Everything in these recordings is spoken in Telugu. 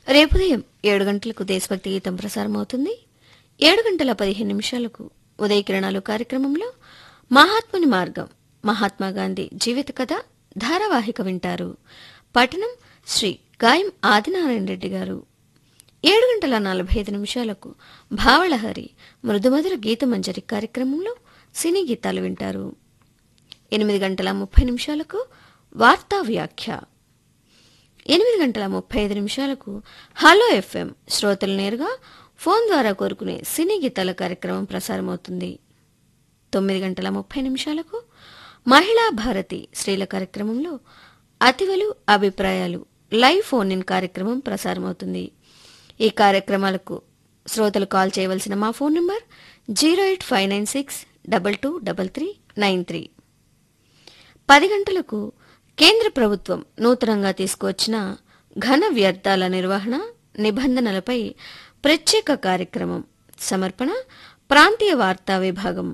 రేపు ఉదయం ఏడు గంటలకు దేశభక్తి గీతం ప్రసారమవుతుంది ఏడు గంటల పదిహేను నిమిషాలకు ఉదయ కిరణాలు కార్యక్రమంలో మహాత్ముని మార్గం మహాత్మా గాంధీ జీవిత కథ ధారావాహిక వింటారు పఠనం శ్రీ గాయం ఆదినారాయణ రెడ్డి గారు ఏడు గంటల నలభై ఐదు నిమిషాలకు భావళహరి మృదుమధుర గీతమంజరి కార్యక్రమంలో సినీ గీతాలు వింటారు ఎనిమిది గంటల ముప్పై నిమిషాలకు వార్తా వ్యాఖ్య ఎనిమిది గంటల ముప్పై ఐదు నిమిషాలకు హలో ఎఫ్ఎం శ్రోతలు నేరుగా ఫోన్ ద్వారా కోరుకునే సినీ గీతాల కార్యక్రమం ప్రసారమవుతుంది తొమ్మిది గంటల ముప్పై నిమిషాలకు మహిళా భారతి స్త్రీల కార్యక్రమంలో అతివలు అభిప్రాయాలు లైవ్ ఫోన్ ఇన్ కార్యక్రమం ప్రసారమవుతుంది ఈ కార్యక్రమాలకు శ్రోతలు కాల్ చేయవలసిన మా phone number zero eight five nine six double two double three nine three పది గంటలకు కేంద్ర ప్రభుత్వం నూతనంగా తీసుకువచ్చిన ఘన వ్యర్థాల నిర్వహణ నిబంధనలపై ప్రత్యేక కార్యక్రమం సమర్పణ ప్రాంతీయ వార్తా విభాగం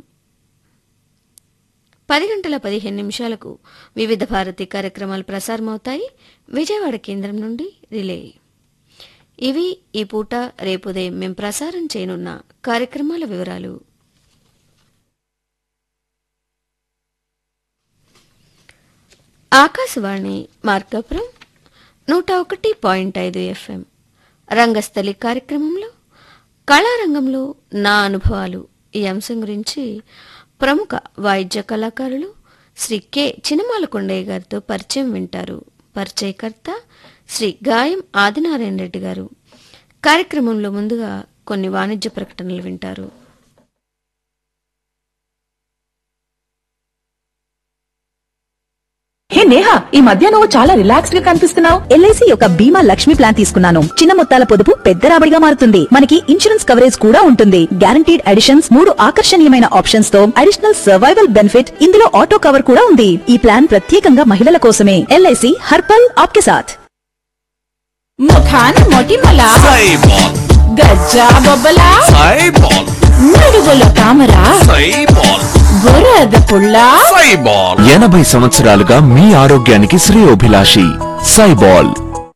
పది గంటల పదిహేను నిమిషాలకు వివిధ భారతి కార్యక్రమాలు ప్రసారమవుతాయి విజయవాడ కేంద్రం నుండి రిలే ఇవి ఈ పూట రేపు ఉదయం మేం ప్రసారం చేయనున్న కార్యక్రమాల వివరాలు ఆకాశవాణి మార్కాపురం నూట ఒకటి పాయింట్ ఐదు ఎఫ్ఎం రంగస్థలి కార్యక్రమంలో కళారంగంలో నా అనుభవాలు ఈ అంశం గురించి ప్రముఖ వాయిద్య కళాకారులు శ్రీ కె చినమాల కొండయ్య గారితో పరిచయం వింటారు పరిచయకర్త శ్రీ గాయం ఆదినారాయణ రెడ్డి గారు కార్యక్రమంలో ముందుగా కొన్ని వాణిజ్య ప్రకటనలు వింటారు హే నేహా ఈ మధ్య నువ్వు చాలా రిలాక్స్డ్ గా కనిపిస్తున్నావు ఎల్ఐసి యొక్క బీమా లక్ష్మి ప్లాన్ తీసుకున్నాను చిన్న మొత్తాల పొదుపు పెద్ద రాబడిగా మారుతుంది మనకి ఇన్సూరెన్స్ కవరేజ్ కూడా ఉంటుంది గ్యారంటీడ్ అడిషన్స్ మూడు ఆకర్షణీయమైన ఆప్షన్స్ తో అడిషనల్ సర్వైవల్ బెనిఫిట్ ఇందులో ఆటో కవర్ కూడా ఉంది ఈ ప్లాన్ ప్రత్యేకంగా మహిళల కోసమే ఎల్ఐసి హర్పల్ ఆప్కే సాథ్ ముఖాన్ మొటిమల సైబాల్ గజ్జా బొబ్బల సైబాల్ నడుగుల తామర సైబాల్ బురద పుల్ల సైబాల్ ఎనభై సంవత్సరాలుగా మీ ఆరోగ్యానికి శ్రేయోభిలాషి సైబాల్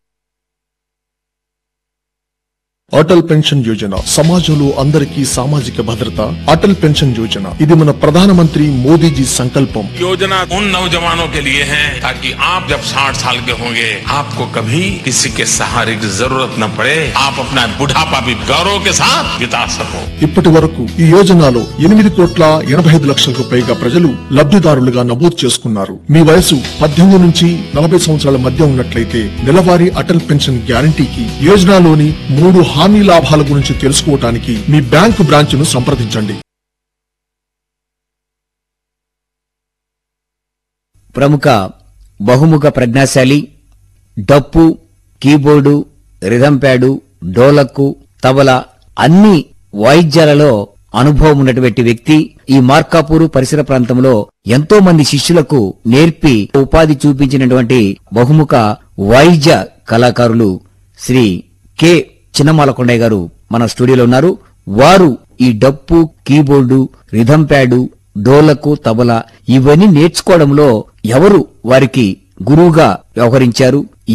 అటల్ పెన్షన్ యోజన సమాజంలో అందరికీ సామాజిక భద్రత అటల్ పెన్షన్ యోజన ఇది మన ప్రధానమంత్రి మోదీజీ సంకల్పం योजना उन नौजवानों के लिए है ताकि आप जब 60 साल के होंगे आपको कभी किसी के सहारे की जरूरत न पड़े आप अपना बुढ़ापा भी गौरव के साथ बिता सको ఇప్పటి వరకు ఈ యోజనలో ఎనిమిది కోట్ల ఎనభై ఐదు లక్షలకు పైగా ప్రజలు లబ్ధిదారులుగా నమోదు చేసుకున్నారు మీ వయసు పద్దెనిమిది నుంచి నలభై సంవత్సరాల మధ్య ఉన్నట్లయితే నెలవారీ అటల్ పెన్షన్ గ్యారంటీకి యోజనలోని మూడు హామీ లాభాల గురించి తెలుసుకోవటానికి మీ బ్యాంకు బ్రాంచ్ను సంప్రదించండి ప్రముఖ బహుముఖ ప్రజ్ఞాశాలి డప్పు keyboard rhythm pad dholak tabla అన్ని వాయిద్యాలలో అనుభవం ఉన్నటువంటి వ్యక్తి ఈ మార్కాపూరు పరిసర ప్రాంతంలో ఎంతో మంది శిష్యులకు నేర్పి ఉపాధి చూపించినటువంటి బహుముఖ వాయిద్య కళాకారులు శ్రీ కె చిన్నమాలకొండయ్య గారు మన స్టూడియోలో ఉన్నారు వారు ఈ డప్పు keyboard rhythm pad dholak tabla ఇవన్నీ నేర్చుకోవడంలో ఎవరు వారికి గురువుగా వ్యవహరించారు